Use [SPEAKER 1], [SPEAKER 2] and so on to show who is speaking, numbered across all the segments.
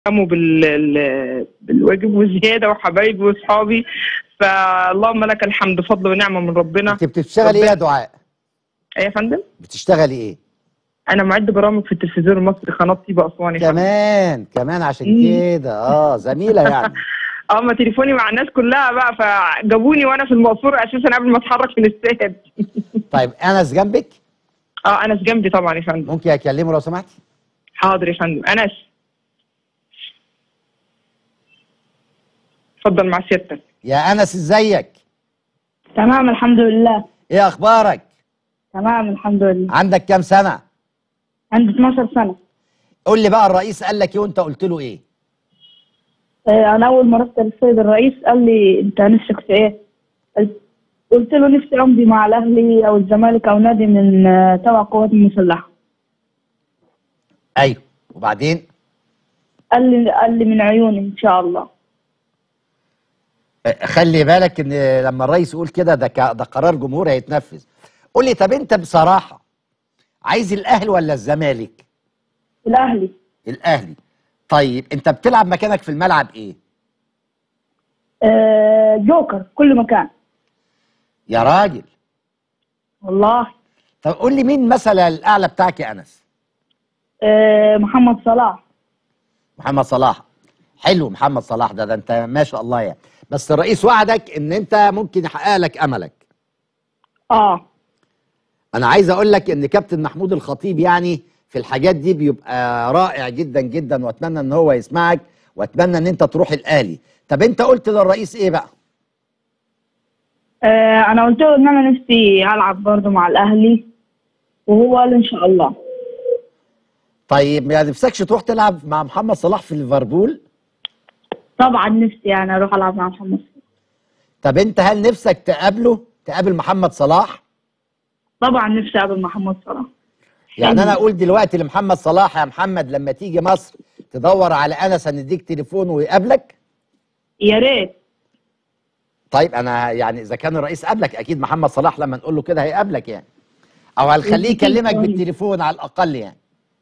[SPEAKER 1] قاموا بال... ال- بالواجب وزياده وحبايبي واصحابي فاللهم لك الحمد فضل ونعمه من ربنا
[SPEAKER 2] انت بتشتغلي ايه يا
[SPEAKER 1] ربنا-
[SPEAKER 2] دعاء
[SPEAKER 1] ايه يا فندم
[SPEAKER 2] بتشتغلي ايه
[SPEAKER 1] انا معد برامج في التلفزيون المصري قناه طيبه اسوان يا فندم.
[SPEAKER 2] كمان كمان عشان
[SPEAKER 1] مم.
[SPEAKER 2] كده اه زميله يعني
[SPEAKER 1] اه ما تليفوني مع الناس كلها بقى فجابوني وانا في المقصوره اساسا قبل ما اتحرك في الاستاد
[SPEAKER 2] طيب انس جنبك
[SPEAKER 1] اه انس جنبي طبعا يا فندم
[SPEAKER 2] ممكن اكلمه لو سمحتي
[SPEAKER 1] حاضر يا فندم انس اتفضل مع سيادتك
[SPEAKER 2] يا انس ازيك
[SPEAKER 3] تمام الحمد لله
[SPEAKER 2] ايه اخبارك
[SPEAKER 3] تمام الحمد لله
[SPEAKER 2] عندك كام سنه
[SPEAKER 3] عندي 12 سنة
[SPEAKER 2] قول لي بقى الرئيس قال لك ايه وانت قلت له ايه
[SPEAKER 3] آه، أنا أول ما رحت للسيد الرئيس قال لي أنت نفسك في إيه؟ قلت- قلت له نفسي أمضي مع الأهلي أو الزمالك أو نادي من آه، تبع القوات المسلحة
[SPEAKER 2] ايوه وبعدين
[SPEAKER 3] قال لي قال لي من عيوني إن شاء الله
[SPEAKER 2] آه، خلي بالك ان لما الرئيس يقول كده ده ك- ده قرار جمهوري هيتنفذ قول لي طب انت بصراحه عايز الاهلي ولا الزمالك
[SPEAKER 3] الأهلي
[SPEAKER 2] الاهلي طيب انت بتلعب مكانك في الملعب ايه
[SPEAKER 3] آه، جوكر كل مكان
[SPEAKER 2] يا راجل
[SPEAKER 3] والله
[SPEAKER 2] طب قول لي مين مثل الاعلى بتاعك يا انس
[SPEAKER 3] آه، محمد صلاح
[SPEAKER 2] محمد صلاح حلو محمد صلاح ده ده انت ما شاء الله يعني بس الرئيس وعدك ان انت ممكن يحقق لك املك
[SPEAKER 3] آه
[SPEAKER 2] انا عايز اقول لك ان كابتن محمود الخطيب يعني في الحاجات دي بيبقى رائع جدا جدا واتمنى ان هو يسمعك واتمنى ان انت تروح الاهلي طب انت قلت للرئيس ايه بقى
[SPEAKER 3] آه، أنا قلت له إن أنا نفسي ألعب برضه مع الأهلي وهو قال إن شاء الله
[SPEAKER 2] طيب ما نفسكش تروح تلعب مع محمد صلاح في ليفربول
[SPEAKER 3] طبعا نفسي يعني أروح ألعب مع محمد صلاح
[SPEAKER 2] طب انت هل نفسك تقابله تقابل محمد صلاح
[SPEAKER 3] طبعا نفسي أقابل محمد صلاح
[SPEAKER 2] يعني انا اقول دلوقتي لمحمد صلاح يا محمد لما تيجي مصر تدور على انس هنديك تليفون ويقابلك
[SPEAKER 3] يا ريت
[SPEAKER 2] طيب انا يعني اذا كان الرئيس قابلك اكيد محمد صلاح لما نقول له كده هيقابلك يعني او هنخليه يكلمك بالتليفون على الاقل يعني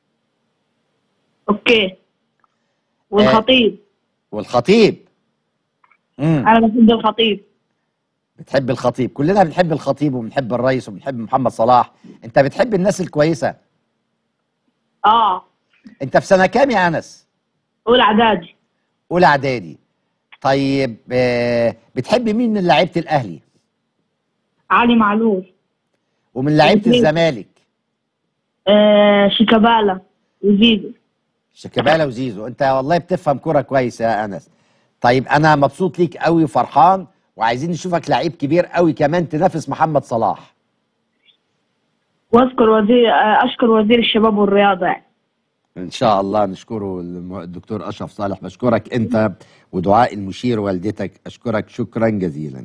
[SPEAKER 3] اوكي والخطيب
[SPEAKER 2] والخطيب امم
[SPEAKER 3] انا بحب الخطيب
[SPEAKER 2] بتحب الخطيب كلنا بنحب الخطيب وبنحب الرئيس وبنحب محمد صلاح انت بتحب الناس الكويسه
[SPEAKER 3] اه
[SPEAKER 2] انت في سنه كام يا انس
[SPEAKER 3] اولى اعدادي
[SPEAKER 2] اولى اعدادي طيب آه، بتحب مين من لعيبه الاهلي
[SPEAKER 3] علي معلول
[SPEAKER 2] ومن لعيبه
[SPEAKER 3] مين؟
[SPEAKER 2] الزمالك
[SPEAKER 3] آه شيكابالا وزيزو
[SPEAKER 2] شيكابالا وزيزو انت والله بتفهم كوره كويس يا انس طيب انا مبسوط ليك قوي وفرحان وعايزين نشوفك لعيب كبير قوي كمان تنافس محمد صلاح
[SPEAKER 3] واذكر وزير آه اشكر وزير الشباب والرياضه يعني
[SPEAKER 2] ان شاء الله نشكره الم- الدكتور اشرف صالح بشكرك انت ودعاء المشير والدتك اشكرك شكرا جزيلا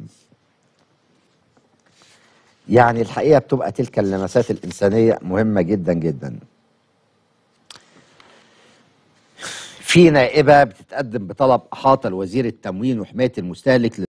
[SPEAKER 2] يعني الحقيقه بتبقى تلك اللمسات الانسانيه مهمه جدا جدا في نائبه بتتقدم بطلب احاطه لوزير التموين وحمايه المستهلك